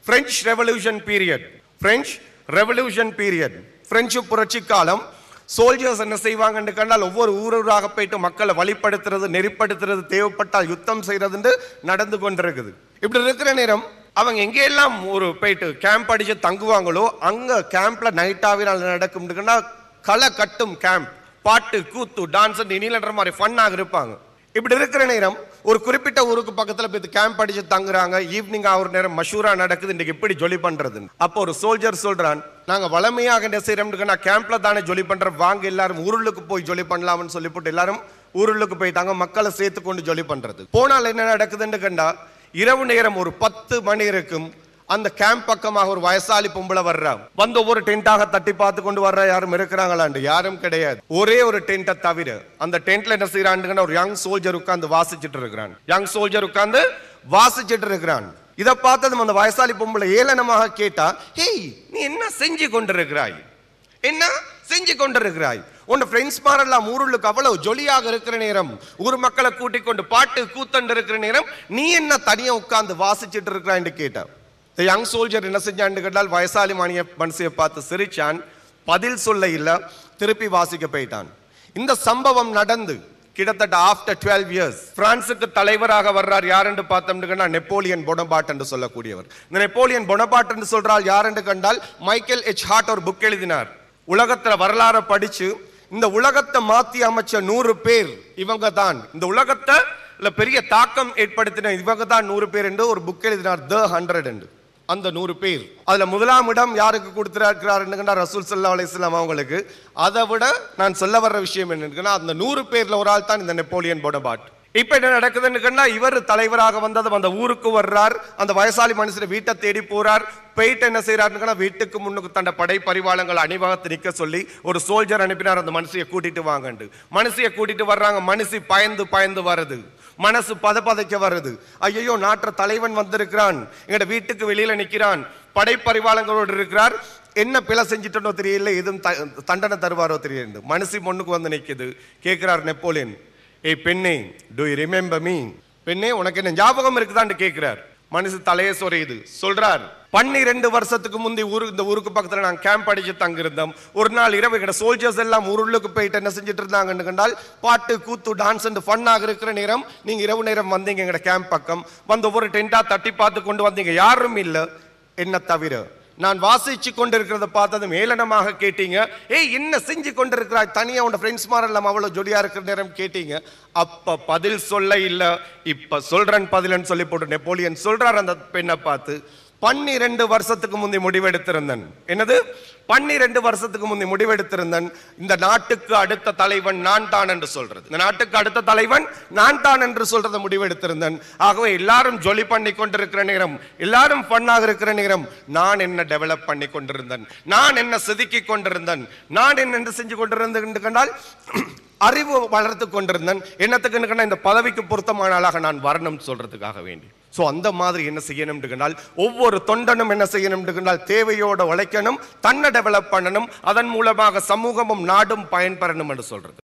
French revolution period French revolution period French புரட்சி காலம் soldiers என்ன செய்வாங்கன்னு கண்டால் ஒவ்வொரு ஊரூராக போயிட்டு மக்களை வழிப்படுத்துறது நெறிப்படுத்துறது தேவைப்பட்டால் யுத்தம் செய்யறதுன்னு நடந்து கொண்டிருக்குது இப்படி இருக்கிற நேரம் அவங்க எங்கெல்லாம் ஒரு போயிட்டு கேம்ப் அடிச்சு தங்குவாங்களோ அங்க கேம்ப்ல நைட்டாவினால் நடக்கும்னா களை கட்டும் கேம்ப் பாட்டு கூத்து டான்ஸ் இனிலன்ற மாதிரி ஃபன்னாக இருப்பாங்க இப்படி இருக்கிற நேரம் ஒரு குறிப்பிட்ட ஊருக்கு பக்கத்துல போய் கேம்ப் அடிச்சு தங்குறாங்க ஈவினிங் ஆகுற நேரம் மஷூரா நடக்குது இன்னைக்கு எப்படி ஜொலி பண்றது அப்போ ஒரு சோல்ஜர் சொல்றான் நாங்க வளமையாக என்ன செய்யறோம்னு நான் கேம்ப்ல தானே ஜொலி பண்றோம் வாங்க எல்லாரும் ஊருளுக்கு போய் ஜொலி பண்ணலாம்னு சொல்லி போட்டு எல்லாரும் ஊருளுக்கு போயிட்டாங்க மக்களை சேர்த்து கொண்டு ஜொலி பண்றது போனால் என்ன நடக்குதுன்னு கண்டா இரவு நேரம் ஒரு பத்து மணி இருக்கும் அந்த கேம்ப் பக்கமாக ஒரு வயசாலி பொம்பளை வர்றா வந்து ஒவ்வொரு டென்ட்டாக தட்டி பார்த்து கொண்டு வர்ற யாரும் இருக்கிறாங்களாண்டு யாரும் கிடையாது ஒரே ஒரு டென்ட்டை தவிர அந்த டென்ட்ல என்ன செய்யறான்னு ஒரு யங் சோல்ஜர் உட்கார்ந்து வாசிச்சுட்டு இருக்கிறான் யங் சோல்ஜர் உட்கார்ந்து வாசிச்சுட்டு இருக்கிறான் இதை பார்த்ததும் அந்த வயசாலி பொம்பளை ஏளனமாக கேட்டா ஹேய் நீ என்ன செஞ்சு கொண்டிருக்கிறாய் என்ன செஞ்சு கொண்டிருக்கிறாய் உன் ஃப்ரெண்ட்ஸ் மாரெல்லாம் ஊருளுக்கு அவ்வளவு ஜொலியாக இருக்கிற நேரம் ஊர் மக்களை கூட்டிக் கொண்டு பாட்டு கூத்தண்டு இருக்கிற நேரம் நீ என்ன தனியா உட்கார்ந்து வாசிச்சுட்டு இருக்கிறான்னு கேட்டான் இந்த யங் சோல்ஜர் என்ன செஞ்சான்னு கேட்டால் வயசாலி மானிய மனுஷியை பார்த்து சிரிச்சான் பதில் சொல்ல இல்ல திருப்பி வாசிக்க போயிட்டான் இந்த சம்பவம் நடந்து கிட்டத்தட்ட ஆஃப்டர் டுவெல் இயர்ஸ் பிரான்சுக்கு தலைவராக வர்றார் யார் என்று பார்த்தோம்னு நெப்போலியன் பொனபாட் என்று சொல்லக்கூடியவர் இந்த நெப்போலியன் பொனபாட் என்று சொல்றால் யார் என்று கண்டால் மைக்கேல் எச் ஹார்ட் ஒரு புக் எழுதினார் உலகத்துல வரலாறை படிச்சு இந்த உலகத்தை மாத்தி அமைச்ச நூறு பேர் இவங்க தான் இந்த உலகத்தை இல்ல பெரிய தாக்கம் ஏற்படுத்தின இவங்க தான் நூறு பேர் என்று ஒரு புக் எழுதினார் த ஹண்ட்ரட் என்று அந்த நூறு பேர் அதுல முதலாம் இடம் யாருக்கு கொடுத்திருக்கிறாருன்னு ரசூல் சல்லா அலிஸ்லாம் அவங்களுக்கு அதை விட நான் சொல்ல வர்ற விஷயம் என்னன்னா அந்த நூறு பேர்ல ஒரு ஆள் தான் இந்த நெப்போலியன் பொனபாட் இப்ப என்ன நடக்குதுன்னு கண்டா இவர் தலைவராக வந்தது அந்த ஊருக்கு வர்றார் அந்த வயசாலி மனுஷன் வீட்டை தேடி போறார் போயிட்டு என்ன செய்யறாருன்னு வீட்டுக்கு முன்னுக்கு தண்ட படை பரிவாளங்கள் அணிவகத்து நிக்க சொல்லி ஒரு சோல்ஜர் அனுப்பினார் அந்த மனுஷியை கூட்டிட்டு வாங்கண்டு மனுஷியை கூட்டிட்டு வர்றாங்க மனுஷி பயந்து பயந்து வருது மனசு பதப்பதைக்க வருது ஐயோ நாட்டு தலைவன் வந்திருக்கிறான் எங்கட வீட்டுக்கு வெளியில நிக்கிறான் படைப்பரிவாளங்களோடு இருக்கிறார் என்ன பிழை செஞ்சிட்டனோ தெரியல எதுவும் த- தண்டனை தருவாரோ தெரியல மனுஷி முன்னுக்கு வந்து நிக்குது கேட்கிறார் நெப்போலியன் ஏய் பெண்ணே டு யூ ரிமெம்பர் மீ பெண்ணே உனக்கு என்ன ஞாபகம் இருக்குதான்னு கேட்கிறார் மனுஷ தலையே சொறையுது சொல்றார் பன்னிரெண்டு வருஷத்துக்கு முந்தி ஊரு இந்த ஊருக்கு பக்கத்துல நான் கேம்ப் அடிச்சு தங்கியிருந்தோம் ஒரு நாள் இரவு கிட்ட சோல்ஜர்ஸ் எல்லாம் ஊருளுக்கு போயிட்டு என்ன செஞ்சுட்டு இருந்தாங்கன்னு கண்டால் பாட்டு கூத்து டான்ஸ் ஃபன்னாக இருக்கிற நேரம் நீங்க இரவு நேரம் வந்தீங்க எங்கட கேம்ப் பக்கம் வந்து ஒவ்வொரு டென்ட்டா தட்டி பார்த்து கொண்டு வந்தீங்க யாரும் இல்ல என்ன தவிர நான் வாசிச்சு கொண்டிருக்கிறத பார்த்ததும் ஏளனமாக கேட்டீங்க ஏய் என்ன செஞ்சு கொண்டிருக்கிறாய் தனியா உன் ஃப்ரெண்ட்ஸ் மாரெல்லாம் அவ்வளவு ஜொலியா இருக்கிற நேரம் கேட்டீங்க அப்ப பதில் சொல்ல இல்ல இப்ப சொல்றேன் பதிலன்னு சொல்லி போட்டு நெப்போலியன் சொல்றார் அந்த பெண்ணை பார்த்து பன்னிரெண்டு வருஷத்துக்கு முந்தி முடிவெடுத்திருந்தேன் என்னது பன்னிரெண்டு வருஷத்துக்கு முந்தி முடிவெடுத்திருந்தேன் இந்த நாட்டுக்கு அடுத்த தலைவன் நான் தான் என்று சொல்றது இந்த நாட்டுக்கு அடுத்த தலைவன் நான் தான் என்று சொல்றதை முடிவெடுத்திருந்தேன் ஆகவே எல்லாரும் ஜொலி பண்ணி கொண்டிருக்கிற நேரம் எல்லாரும் பண்ணாக இருக்கிற நேரம் நான் என்ன டெவலப் பண்ணி கொண்டிருந்தேன் நான் என்ன செதுக்கி கொண்டிருந்தேன் நான் என்ன என்ன செஞ்சு கொண்டிருந்தேன் என்று கண்டால் அறிவு வளர்த்து கொண்டிருந்தேன் என்னத்துக்குன்னு கண்டா இந்த பதவிக்கு பொருத்தமான ஆளாக நான் வரணும் சொல்றதுக்காக வேண்டி சோ அந்த மாதிரி என்ன செய்யணும் கண்டால் ஒவ்வொரு தொண்டனும் என்ன செய்யணும் கண்டால் தேவையோட உழைக்கணும் தன்னை டெவலப் பண்ணணும் அதன் மூலமாக சமூகமும் நாடும் பயன்பெறணும் என்று சொல்றது